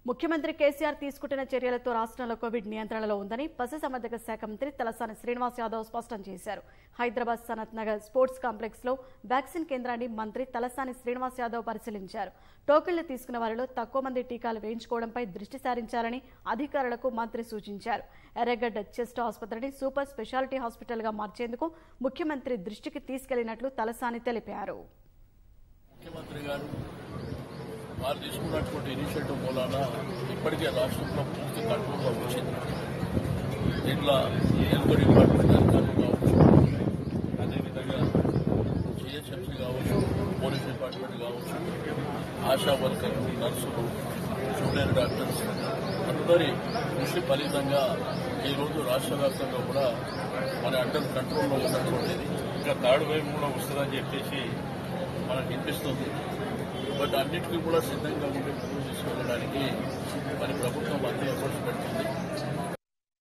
ముఖ్యమంత్రి కేసీఆర్ తీసుకుంటున్న చర్యలతో రాష్ట్రంలో కోవిడ్ నియంత్రణలో ఉందని పశుసంవర్ధక శాఖ మంత్రి తలసాని శ్రీనివాస్ యాదవ్ స్పష్టం చేశారు హైదరాబాద్ సనత్ నగర్ స్పోర్ట్స్ కాంప్లెక్స్ లో వ్యాక్సిన్ కేంద్రాన్ని మంత్రి తలసాని శ్రీనివాస్ యాదవ్ పరిశీలించారు టోకెన్లు తీసుకున్న వారిలో తక్కువ మంది టీకాలు వేయించుకోవడంపై దృష్టి సారించాలని అధికారులకు మంత్రి సూచించారు ఎర్రగడ్డ చెస్ట్ ఆసుపత్రిని సూపర్ స్పెషాలిటీ హాస్పిటల్ గా మార్చేందుకు ముఖ్యమంత్రి దృష్టికి తీసుకెళ్లినట్లు తలసాని తెలిపారు ముఖ్యమంత్రి గారు వారు తీసుకున్నటువంటి ఇనిషియేటివ్ మూలాన ఇప్పటికే రాష్ట్రంలో పూర్తి కంట్రోల్గా వచ్చింది దీంట్లో హెల్త్ డిపార్ట్మెంట్ అధికారులు కావచ్చు అదేవిధంగా జిహెచ్ఎంసీ కావచ్చు పోలీస్ డిపార్ట్మెంట్ కావచ్చు ఆశా వర్కర్లు నర్సులు జూనియర్ డాక్టర్స్ అందరి కృషి ఫలితంగా ఈరోజు రాష్ట్ర వ్యాప్తంగా కూడా మన అండర్ కంట్రోల్లో ఉన్నటువంటిది ఇంకా థర్డ్ వేవ్ కూడా వస్తుందని చెప్పేసి మనకు అనిపిస్తుంది బట్ అన్నిటికీ కూడా సిద్ధంగా ఉండి ముందుకు తీసుకెళ్ళడానికి మరి ప్రభుత్వం